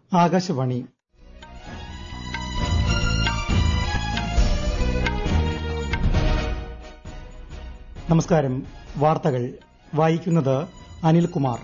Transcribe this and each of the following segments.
ആകാശവാണി നമസ്കാരം വാർത്തകൾ വായിക്കുന്നത് അനിൽകുമാർ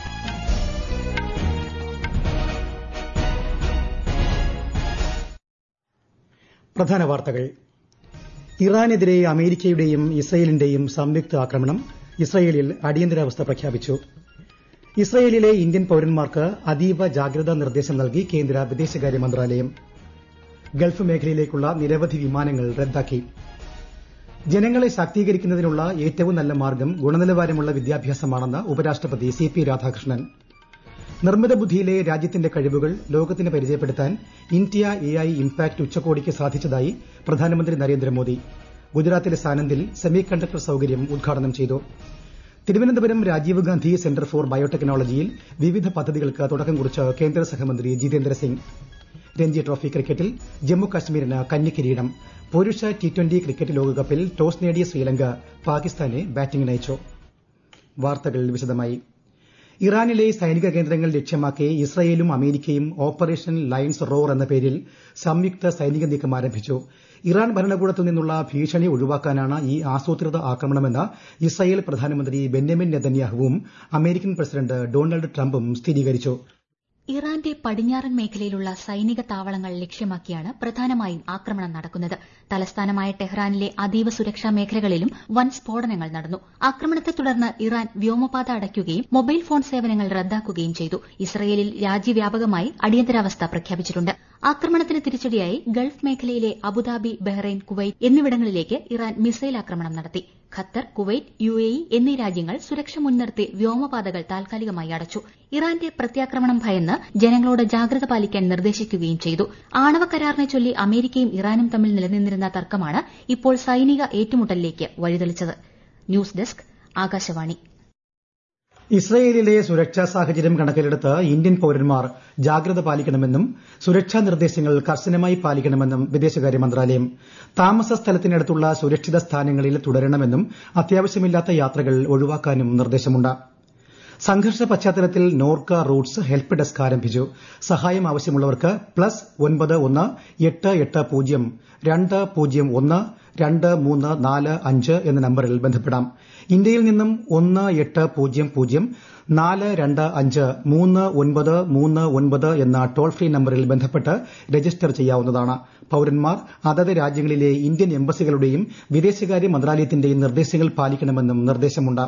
പ്രധാന വാർത്തകൾ ഇറാനെതിരെ അമേരിക്കയുടെയും ഇസ്രയേലിന്റെയും സംയുക്ത ആക്രമണം ഇസ്രയേലിൽ അടിയന്തരാവസ്ഥ പ്രഖ്യാപിച്ചു ഇസ്രയേലിലെ ഇന്ത്യൻ പൌരന്മാർക്ക് അതീവ ജാഗ്രതാ നിർദ്ദേശം നൽകി കേന്ദ്ര വിദേശകാര്യ മന്ത്രാലയം ഗൾഫ് മേഖലയിലേക്കുള്ള നിരവധി വിമാനങ്ങൾ റദ്ദാക്കി ജനങ്ങളെ ശാക്തീകരിക്കുന്നതിനുള്ള ഏറ്റവും നല്ല മാർഗ്ഗം ഗുണനിലവാരമുള്ള വിദ്യാഭ്യാസമാണെന്ന് ഉപരാഷ്ട്രപതി സി പി രാധാകൃഷ്ണൻ നിർമ്മിത ബുദ്ധിയിലെ രാജ്യത്തിന്റെ കഴിവുകൾ ലോകത്തിന് പരിചയപ്പെടുത്താൻ ഇന്ത്യ എ ഐ ഇംപാക്ട് ഉച്ചകോടിക്ക് സാധിച്ചതായി പ്രധാനമന്ത്രി നരേന്ദ്രമോദി ഗുജറാത്തിലെ സാനന്ദിൽ സെമി കണ്ടക്ടർ സൌകര്യം ഉദ്ഘാടനം ചെയ്തു തിരുവനന്തപുരം രാജീവ് ഗാന്ധി സെന്റർ ഫോർ ബയോടെക്നോളജിയിൽ വിവിധ പദ്ധതികൾക്ക് തുടക്കം കുറിച്ച് കേന്ദ്ര സഹമന്ത്രി ജിതേന്ദ്ര സിംഗ് രഞ്ജി ട്രോഫി ക്രിക്കറ്റിൽ ജമ്മു കാശ്മീരിന് കന്നിക്കിരീടം പുരുഷ ടി ട്വന്റി ക്രിക്കറ്റ് ലോകകപ്പിൽ ടോസ് നേടിയ ശ്രീലങ്ക പാകിസ്ഥാനെ ബാറ്റിംഗിനയച്ചു വാർത്തകൾ വിശദമായി ഇറാനിലെ സൈനിക കേന്ദ്രങ്ങൾ ലക്ഷ്യമാക്കി ഇസ്രയേലും അമേരിക്കയും ഓപ്പറേഷൻ ലയൺസ് റോർ എന്ന പേരിൽ സംയുക്ത സൈനിക നീക്കം ആരംഭിച്ചു ഇറാൻ ഭരണകൂടത്തിൽ നിന്നുള്ള ഭീഷണി ഒഴിവാക്കാനാണ് ഈ ആസൂത്രിത ആക്രമണമെന്ന് ഇസ്രയേൽ പ്രധാനമന്ത്രി ബെന്യമിൻ നെതന്യാഹുവും അമേരിക്കൻ പ്രസിഡന്റ് ഡൊണാൾഡ് ട്രംപും സ്ഥിരീകരിച്ചു ഇറാന്റെ പടിഞ്ഞാറൻ മേഖലയിലുള്ള സൈനിക താവളങ്ങൾ ലക്ഷ്യമാക്കിയാണ് പ്രധാനമായും ആക്രമണം നടക്കുന്നത് തലസ്ഥാനമായ ടെഹ്റാനിലെ അതീവ സുരക്ഷാ മേഖലകളിലും വൻ സ്ഫോടനങ്ങൾ നടന്നു ആക്രമണത്തെ തുടർന്ന് ഇറാൻ വ്യോമപാത അടയ്ക്കുകയും മൊബൈൽ ഫോൺ സേവനങ്ങൾ റദ്ദാക്കുകയും ചെയ്തു ഇസ്രയേലിൽ രാജ്യവ്യാപകമായി അടിയന്തരാവസ്ഥ പ്രഖ്യാപിച്ചിട്ടുണ്ട് ആക്രമണത്തിന് തിരിച്ചടിയായി ഗൾഫ് മേഖലയിലെ അബുദാബി ബഹ്റൈൻ കുവൈറ്റ് എന്നിവിടങ്ങളിലേക്ക് ഇറാൻ മിസൈൽ ആക്രമണം നടത്തി Qatar Kuwait U A E എന്നീ രാജ്യങ്ങൾ സുരക്ഷ മുൻനിർത്തി വ്യോമപാതകൾ താൽക്കാലികമായി അടച്ചു ഇറാന്റെ പ്രത്യാക്രമണം ഭയന്ന് ജനങ്ങളോട് ജാഗ്രത പാലിക്കാൻ നിർദ്ദേശിക്കുകയും ചെയ്തു ആണവ കരാറിനെ ചൊല്ലി അമേരിക്കയും ഇറാനും തമ്മിൽ നിലനിന്നിരുന്ന തർക്കമാണ് ഇപ്പോൾ സൈനിക ഏറ്റുമുട്ടലിലേക്ക് വഴിതെളിച്ചത് ന്യൂസ് ഡെസ്ക് ആകാശവാണി ഇസ്രയേലിലെ സുരക്ഷാ സാഹചര്യം കണക്കിലെടുത്ത് ഇന്ത്യൻ പൌരന്മാർ ജാഗ്രത പാലിക്കണമെന്നും സുരക്ഷാ നിർദ്ദേശങ്ങൾ കർശനമായി പാലിക്കണമെന്നും വിദേശകാര്യ മന്ത്രാലയം താമസ സ്ഥലത്തിനടുത്തുള്ള സുരക്ഷിത സ്ഥാനങ്ങളിൽ തുടരണമെന്നും അത്യാവശ്യമില്ലാത്ത യാത്രകൾ ഒഴിവാക്കാനും നിർദ്ദേശമുണ്ട് സംഘർഷ പശ്ചാത്തലത്തിൽ നോർക്ക റൂട്ട്സ് ഹെൽപ്പ് ഡെസ്ക് ആരംഭിച്ചു സഹായം ആവശ്യമുള്ളവർക്ക് പ്ലസ് ഒൻപത് ഒന്ന് എട്ട് എട്ട് പൂജ്യം രണ്ട് പൂജ്യം ഒന്ന് രണ്ട് മൂന്ന് നാല് അഞ്ച് എന്ന നമ്പറിൽ ബന്ധപ്പെടാം ഇന്ത്യയിൽ നിന്നും ഒന്ന് എട്ട് പൂജ്യം പൂജ്യം നാല് രണ്ട് അഞ്ച് മൂന്ന് ഒൻപത് മൂന്ന് ഒൻപത് എന്ന ടോൾ ഫ്രീ നമ്പറിൽ ബന്ധപ്പെട്ട് രജിസ്റ്റർ ചെയ്യാവുന്നതാണ് പൌരന്മാർ അതത് രാജ്യങ്ങളിലെ ഇന്ത്യൻ എംബസികളുടെയും വിദേശകാര്യ മന്ത്രാലയത്തിന്റെയും നിർദ്ദേശങ്ങൾ പാലിക്കണമെന്നും നിർദ്ദേശമുണ്ട്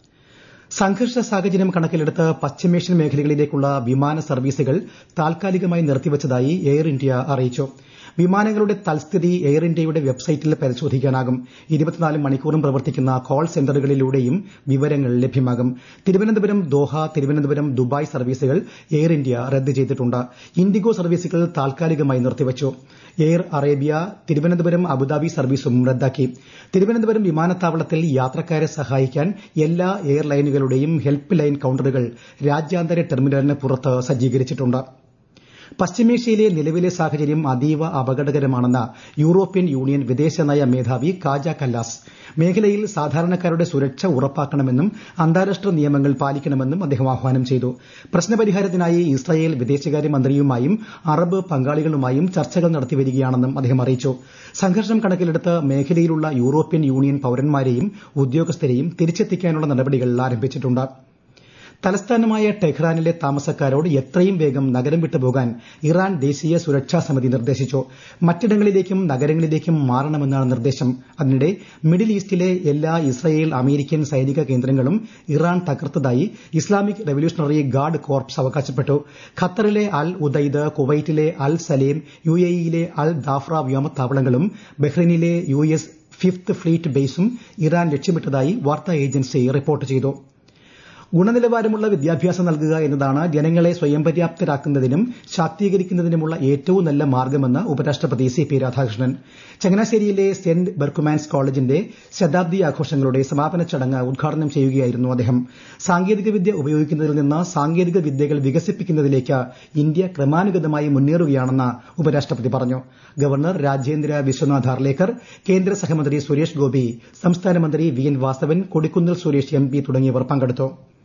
സംഘർഷ സാഹചര്യം കണക്കിലെടുത്ത് പശ്ചിമേഷ്യൻ മേഖലകളിലേക്കുള്ള വിമാന സർവീസുകൾ താൽക്കാലികമായി നിർത്തിവച്ചതായി എയർ ഇന്ത്യ അറിയിച്ചു വിമാനങ്ങളുടെ തൽസ്ഥിതി എയർ ഇന്ത്യയുടെ വെബ്സൈറ്റിൽ പരിശോധിക്കാനാകും ഇരുപത്തിനാല് മണിക്കൂറും പ്രവർത്തിക്കുന്ന കോൾ സെന്ററുകളിലൂടെയും വിവരങ്ങൾ ലഭ്യമാകും തിരുവനന്തപുരം ദോഹ തിരുവനന്തപുരം ദുബായ് സർവീസുകൾ എയർ ഇന്ത്യ റദ്ദ് ചെയ്തിട്ടുണ്ട് ഇൻഡിഗോ സർവീസുകൾ താൽക്കാലികമായി നിർത്തിവച്ചു എയർ അറേബ്യ തിരുവനന്തപുരം അബുദാബി സർവീസും റദ്ദാക്കി തിരുവനന്തപുരം വിമാനത്താവളത്തിൽ യാത്രക്കാരെ സഹായിക്കാൻ എല്ലാ എയർലൈനുകളുടെയും ഹെൽപ്പ് ലൈൻ കൌണ്ടറുകൾ രാജ്യാന്തര ടെർമിനലിന് പുറത്ത് സജ്ജീകരിച്ചിട്ടുണ്ട് പശ്ചിമേഷ്യയിലെ നിലവിലെ സാഹചര്യം അതീവ അപകടകരമാണെന്ന് യൂറോപ്യൻ യൂണിയൻ വിദേശനയ മേധാവി കാജ കല്ലാസ് മേഖലയിൽ സാധാരണക്കാരുടെ സുരക്ഷ ഉറപ്പാക്കണമെന്നും അന്താരാഷ്ട്ര നിയമങ്ങൾ പാലിക്കണമെന്നും അദ്ദേഹം ആഹ്വാനം ചെയ്തു പ്രശ്നപരിഹാരത്തിനായി ഇസ്രായേൽ വിദേശകാര്യ മന്ത്രിയുമായും അറബ് പങ്കാളികളുമായും ചർച്ചകൾ നടത്തിവരികയാണെന്നും അദ്ദേഹം അറിയിച്ചു സംഘർഷം കണക്കിലെടുത്ത് മേഖലയിലുള്ള യൂറോപ്യൻ യൂണിയൻ പൌരന്മാരെയും ഉദ്യോഗസ്ഥരെയും തിരിച്ചെത്തിക്കാനുള്ള നടപടികൾ ആരംഭിച്ചിട്ടുണ്ട് തലസ്ഥാനമായ ടെഹ്റാനിലെ താമസക്കാരോട് എത്രയും വേഗം നഗരം വിട്ടുപോകാൻ ഇറാൻ ദേശീയ സുരക്ഷാ സമിതി നിർദ്ദേശിച്ചു മറ്റിടങ്ങളിലേക്കും നഗരങ്ങളിലേക്കും മാറണമെന്നാണ് നിർദ്ദേശം അതിനിടെ മിഡിൽ ഈസ്റ്റിലെ എല്ലാ ഇസ്രയേൽ അമേരിക്കൻ സൈനിക കേന്ദ്രങ്ങളും ഇറാൻ തകർത്തതായി ഇസ്ലാമിക് റവല്യൂഷണറി ഗാർഡ് കോർപ്സ് അവകാശപ്പെട്ടു ഖത്തറിലെ അൽ ഉദൈദ് കുവൈറ്റിലെ അൽ സലേം യു എ ഇയിലെ അൽ ദാഫ്ര വ്യോമത്താവളങ്ങളും ബഹ്റൈനിലെ യു എസ് ഫിഫ്ത്ത് ഫ്ലീറ്റ് ബേസും ഇറാൻ ലക്ഷ്യമിട്ടതായി വാർത്താ ഏജൻസി റിപ്പോർട്ട് ചെയ്തു ഗുണനിലവാരമുള്ള വിദ്യാഭ്യാസം നൽകുക എന്നതാണ് ജനങ്ങളെ സ്വയം പര്യാപ്തരാക്കുന്നതിനും ശാക്തീകരിക്കുന്നതിനുമുള്ള ഏറ്റവും നല്ല മാർഗ്ഗമെന്ന് ഉപരാഷ്ട്രപതി സി പി രാധാകൃഷ്ണൻ ചങ്ങനാശ്ശേരിയിലെ സെന്റ് ബെർക്കുമാൻസ് കോളേജിന്റെ ശതാബ്ദി ആഘോഷങ്ങളുടെ സമാപന ചടങ്ങ് ഉദ്ഘാടനം ചെയ്യുകയായിരുന്നു അദ്ദേഹം സാങ്കേതികവിദ്യ ഉപയോഗിക്കുന്നതിൽ നിന്ന് സാങ്കേതിക വിദ്യകൾ വികസിപ്പിക്കുന്നതിലേക്ക് ഇന്ത്യ ക്രമാനുഗതമായി മുന്നേറുകയാണെന്ന് ഉപരാഷ്ട്രപതി പറഞ്ഞു ഗവർണർ രാജേന്ദ്ര വിശ്വനാഥ് അർലേക്കർ കേന്ദ്ര സഹമന്ത്രി സുരേഷ് ഗോപി സംസ്ഥാന മന്ത്രി V N Vasavan Kodikunnil Suresh M P തുടങ്ങിയവർ പങ്കെടുത്തു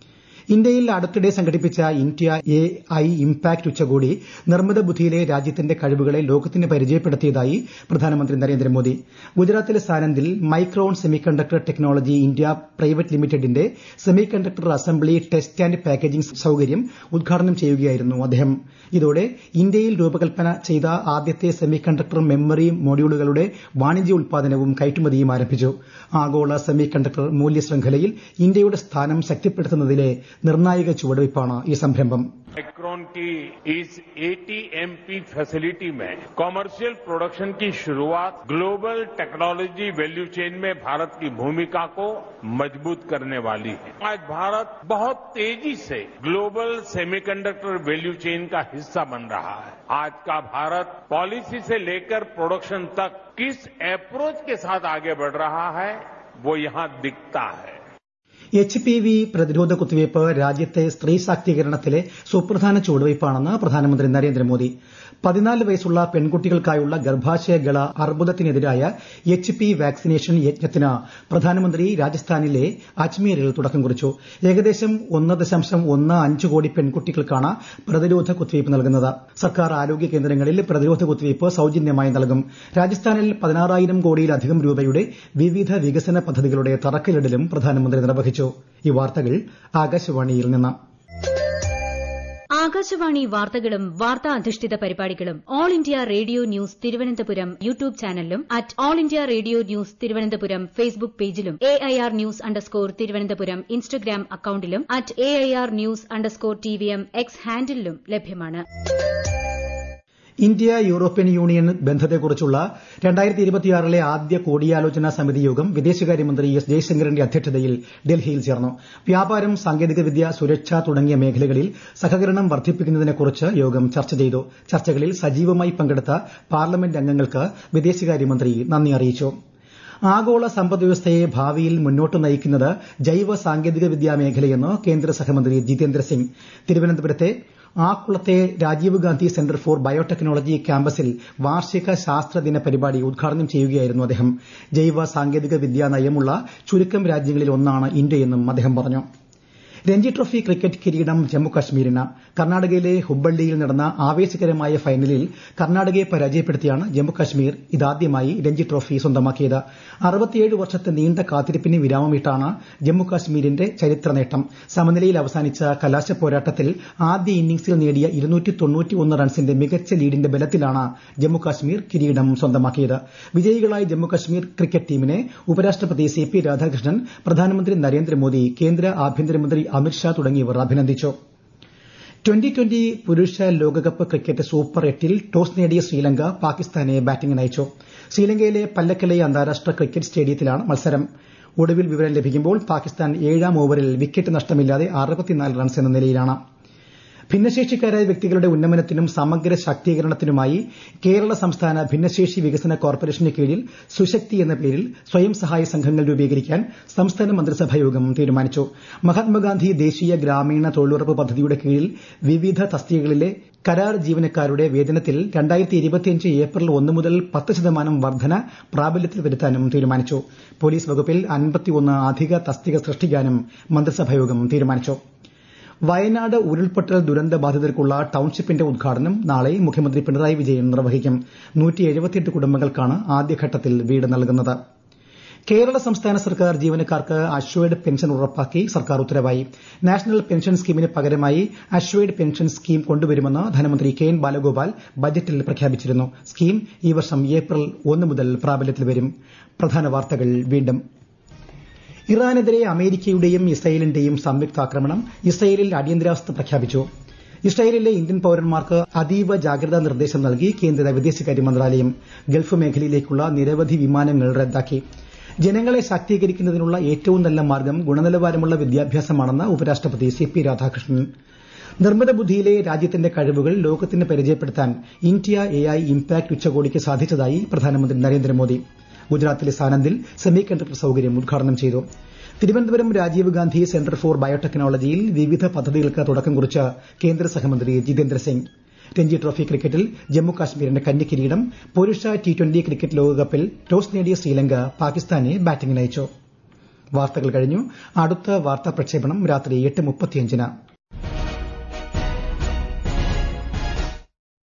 ഇന്ത്യയിൽ അടുത്തിടെ സംഘടിപ്പിച്ച ഇന്ത്യ എ ഐ ഇംപാക്ട് ഉച്ചകോടി നിർമ്മിത ബുദ്ധിയിലെ രാജ്യത്തിന്റെ കഴിവുകളെ ലോകത്തിന് പരിചയപ്പെടുത്തിയതായി പ്രധാനമന്ത്രി നരേന്ദ്രമോദി ഗുജറാത്തിലെ സാനന്ദിൽ Micron semiconductor technology India private ലിമിറ്റഡിന്റെ semiconductor assembly test and packaging സൌകര്യം ഉദ്ഘാടനം ചെയ്യുകയായിരുന്നു അദ്ദേഹം ഇതോടെ ഇന്ത്യയിൽ രൂപകൽപ്പന ചെയ്ത ആദ്യത്തെ സെമികണ്ടക്ടർ മെമ്മറി മൊഡ്യൂളുകളുടെ വാണിജ്യ ഉൽപാദനവും കയറ്റുമതിയും ആരംഭിച്ചു ആഗോള സെമികണ്ടക്ടർ മൂല്യ ശൃംഖലയിൽ ഇന്ത്യയുടെ സ്ഥാനം ശക്തിപ്പെടുത്തുന്നതിലെ നിർണായക ചുവടുവയ്പ്പാണ് ഈ സംരംഭം माइक्रोन की इस एटीएमपी फैसिलिटी में कॉमर्शियल प्रोडक्शन की शुरुआत ग्लोबल टेक्नोलॉजी वैल्यू चेन में भारत की भूमिका को मजबूत करने वाली है आज भारत बहुत तेजी से ग्लोबल सेमीकंडक्टर वैल्यू चेन का हिस्सा बन रहा है आज का भारत पॉलिसी से लेकर प्रोडक्शन तक किस अप्रोच के साथ आगे बढ़ रहा है वो यहां दिखता है എച്ച് പി വി പ്രതിരോധ കുത്തിവയ്പ് രാജ്യത്തെ സ്ത്രീ ശാക്തീകരണത്തിലെ സുപ്രധാന ചുവടുവയ്പ്പാണെന്ന് പ്രധാനമന്ത്രി നരേന്ദ്രമോദി പതിനാല് വയസ്സുള്ള പെൺകുട്ടികൾക്കായുള്ള ഗർഭാശയ ഗള അർബുദത്തിനെതിരായ എച്ച് പി വാക്സിനേഷൻ യജ്ഞത്തിന് പ്രധാനമന്ത്രി രാജസ്ഥാനിലെ അജ്മീറിൽ തുടക്കം കുറിച്ചു ഏകദേശം ഒന്ന് ദശാംശം ഒന്ന് അഞ്ച് കോടി പെൺകുട്ടികൾക്കാണ് പ്രതിരോധ കുത്തിവയ്പ് നൽകുന്നത് സർക്കാർ ആരോഗ്യ കേന്ദ്രങ്ങളിൽ പ്രതിരോധ കുത്തിവയ്പ് സൌജന്യമായി നൽകും രാജസ്ഥാനിൽ പതിനാറായിരം കോടിയിലധികം രൂപയുടെ വിവിധ വികസന പദ്ധതികളുടെ തറക്കല്ലിടലും പ്രധാനമന്ത്രി നിർവഹിച്ചു ഈ വാർത്തകൾ ആകാശവാണിയിൽ നിന്ന് ആകാശവാണി വാർത്തകളും വാർത്താ അധിഷ്ഠിത പരിപാടികളും All India Radio news Thiruvananthapuram YouTube ചാനലിലും at All India Radio news Thiruvananthapuram Facebook പേജിലും A I R news underscore Thiruvananthapuram Instagram അക്കൌണ്ടിലും at A I R news underscore T V M X ഹാൻഡിലും ലഭ്യമാണ് ഇന്ത്യ യൂറോപ്യൻ യൂണിയൻ ബന്ധത്തെക്കുറിച്ചുള്ള രണ്ടായിരത്തി ഇരുപത്തിയാറിലെ ആദ്യ കൂടിയാലോചനാ സമിതി യോഗം വിദേശകാര്യമന്ത്രി എസ് ജയശങ്കറിന്റെ അധ്യക്ഷതയിൽ ഡൽഹിയിൽ ചേർന്നു വ്യാപാരം സാങ്കേതികവിദ്യ സുരക്ഷ തുടങ്ങിയ മേഖലകളിൽ സഹകരണം വർദ്ധിപ്പിക്കുന്നതിനെക്കുറിച്ച് യോഗം ചർച്ച ചെയ്തു ചർച്ചകളിൽ സജീവമായി പങ്കെടുത്ത പാർലമെന്റ് അംഗങ്ങൾക്ക് വിദേശകാര്യമന്ത്രി നന്ദി അറിയിച്ചു ആഗോള സമ്പദ്വ്യവസ്ഥയെ ഭാവിയിൽ മുന്നോട്ട് നയിക്കുന്നത് ജൈവ സാങ്കേതികവിദ്യാ മേഖലയെന്ന് കേന്ദ്ര സഹമന്ത്രി ജിതേന്ദ്ര സിംഗ് തിരുവനന്തപുരത്തെ ആക്കുളത്തെ Rajiv Gandhi Centre for Biotechnology ക്യാമ്പസിൽ വാർഷിക ശാസ്ത്രദിന പരിപാടി ഉദ്ഘാടനം ചെയ്യുകയായിരുന്നു അദ്ദേഹം ജൈവ സാങ്കേതിക വിദ്യാ നയമുള്ള ചുരുക്കം രാജ്യങ്ങളിൽ ഒന്നാണ് ഇന്ത്യയെന്നും അദ്ദേഹം പറഞ്ഞു രഞ്ജി ട്രോഫി ക്രിക്കറ്റ് കിരീടം ജമ്മുകശ്മീരിന് കർണാടകയിലെ ഹുബ്ബള്ളിയിൽ നടന്ന ആവേശകരമായ ഫൈനലിൽ കർണാടകയെ പരാജയപ്പെടുത്തിയാണ് ജമ്മുകശ്മീർ ഇതാദ്യമായി രഞ്ജി ട്രോഫി സ്വന്തമാക്കിയത് അറുപത്തിയേഴ് വർഷത്തെ നീണ്ട കാത്തിരിപ്പിന് വിരാമമിട്ടാണ് ജമ്മുകശ്മീരിന്റെ ചരിത്ര നേട്ടം സമനിലയിൽ അവസാനിച്ച കലാശ പോരാട്ടത്തിൽ ആദ്യ ഇന്നിംഗ്സിൽ നേടിയ റൺസിന്റെ മികച്ച ലീഡിന്റെ ബലത്തിലാണ് ജമ്മുകശ്മീർ കിരീടം സ്വന്തമാക്കിയത് വിജയികളായ ജമ്മുകശ്മീർ ക്രിക്കറ്റ് ടീമിനെ ഉപരാഷ്ട്രപതി സി പി രാധാകൃഷ്ണൻ പ്രധാനമന്ത്രി നരേന്ദ്രമോദി കേന്ദ്ര ആഭ്യന്തരമന്ത്രി അമിത്ഷാ തുടങ്ങിയവർ അഭിനന്ദിച്ചു ട്വന്റി ട്വന്റി പുരുഷ ലോകകപ്പ് ക്രിക്കറ്റ് സൂപ്പർ എട്ടിൽ ടോസ് നേടിയ ശ്രീലങ്ക പാകിസ്ഥാനെ ബാറ്റിംഗിന് അയച്ചു ശ്രീലങ്കയിലെ പല്ലക്കലെ അന്താരാഷ്ട്ര ക്രിക്കറ്റ് സ്റ്റേഡിയത്തിലാണ് മത്സരം ഒടുവിൽ വിവരം ലഭിക്കുമ്പോൾ പാകിസ്ഥാൻ ഏഴാം ഓവറിൽ വിക്കറ്റ് നഷ്ടമില്ലാതെ റൺസ് എന്ന നിലയിലാണ് ഭിന്നശേഷിക്കാരായ വ്യക്തികളുടെ ഉന്നമനത്തിനും സമഗ്ര ശാക്തീകരണത്തിനുമായി കേരള സംസ്ഥാന ഭിന്നശേഷി വികസന കോർപ്പറേഷന് കീഴിൽ സുശക്തി എന്ന പേരിൽ സ്വയം സഹായ സംഘങ്ങൾ രൂപീകരിക്കാൻ സംസ്ഥാന മന്ത്രിസഭാ യോഗം തീരുമാനിച്ചു മഹാത്മാഗാന്ധി ദേശീയ ഗ്രാമീണ തൊഴിലുറപ്പ് പദ്ധതിയുടെ കീഴിൽ വിവിധ തസ്തികകളിലെ കരാർ ജീവനക്കാരുടെ വേതനത്തിൽ ഏപ്രിൽ ഒന്ന് മുതൽ പത്ത് ശതമാനം വർധന പ്രാബല്യത്തിൽ വരുത്താനും തീരുമാനിച്ചു പോലീസ് വകുപ്പിൽ അധിക തസ്തിക സൃഷ്ടിക്കാനും മന്ത്രിസഭായോഗം തീരുമാനിച്ചു വയനാട് ഉരുൾപൊട്ടൽ ദുരന്ത ബാധിതർക്കുള്ള ടൌൺഷിപ്പിന്റെ ഉദ്ഘാടനം നാളെ മുഖ്യമന്ത്രി പിണറായി വിജയൻ നിർവഹിക്കും കുടുംബങ്ങൾക്കാണ് ആദ്യഘട്ടത്തിൽ വീട് നൽകുന്നത് കേരള സംസ്ഥാന സർക്കാർ ജീവനക്കാർക്ക് അഷ്വേർഡ് പെൻഷൻ ഉറപ്പാക്കി സർക്കാർ ഉത്തരവായി നാഷണൽ പെൻഷൻ സ്കീമിന് പകരമായി അഷ്വേർഡ് പെൻഷൻ സ്കീം കൊണ്ടുവരുമെന്ന് ധനമന്ത്രി കെ എൻ ബാലഗോപാൽ ബജറ്റിൽ പ്രഖ്യാപിച്ചിരുന്നു സ്കീം ഈ വർഷം ഏപ്രിൽ ഒന്ന് മുതൽ പ്രാബല്യത്തിൽ വരും പ്രധാന വാർത്തകൾ വീണ്ടും ഇറാനെതിരെ അമേരിക്കയുടെയും ഇസ്രയേലിന്റെയും സംയുക്താക്രമണം ഇസ്രയേലിൽ അടിയന്തരാവസ്ഥ പ്രഖ്യാപിച്ചു ഇസ്രായേലിലെ ഇന്ത്യൻ പൌരന്മാർക്ക് അതീവ ജാഗ്രതാ നിർദ്ദേശം നൽകി കേന്ദ്ര വിദേശകാര്യ മന്ത്രാലയം ഗൾഫ് മേഖലയിലേക്കുള്ള നിരവധി വിമാനങ്ങൾ റദ്ദാക്കി ജനങ്ങളെ ശാക്തീകരിക്കുന്നതിനുള്ള ഏറ്റവും നല്ല മാർഗ്ഗം ഗുണനിലവാരമുള്ള വിദ്യാഭ്യാസമാണെന്ന് ഉപരാഷ്ട്രപതി സി പി രാധാകൃഷ്ണൻ നിർമ്മിത ബുദ്ധിയിലെ രാജ്യത്തിന്റെ കഴിവുകൾ ലോകത്തിന് പരിചയപ്പെടുത്താൻ ഇന്ത്യ എ ഐ ഇംപാക്ട് ഉച്ചകോടിക്ക് സാധിച്ചതായി പ്രധാനമന്ത്രി നരേന്ദ്രമോദി ഗുജറാത്തിലെ സാനന്ദിൽ സെമി കണ്ടക്ടർ സൌകര്യം ഉദ്ഘാടനം ചെയ്തു തിരുവനന്തപുരം രാജീവ് ഗാന്ധി സെന്റർ ഫോർ ബയോടെക്നോളജിയിൽ വിവിധ പദ്ധതികൾക്ക് തുടക്കം കുറിച്ച് കേന്ദ്ര സഹമന്ത്രി ജിതേന്ദ്ര സിംഗ് രഞ്ജി ട്രോഫി ക്രിക്കറ്റിൽ ജമ്മു കാശ്മീരിന്റെ കന്നിക്കിരീടം പുരുഷ ടി ട്വന്റി ക്രിക്കറ്റ് ലോകകപ്പിൽ ടോസ് നേടിയ ശ്രീലങ്ക പാകിസ്ഥാനെ ബാറ്റിംഗിനയച്ചു വാർത്തകൾ കഴിഞ്ഞു അടുത്ത വാർത്താ പ്രക്ഷേപണം രാത്രി എട്ട് മുപ്പത്തിയഞ്ചിന്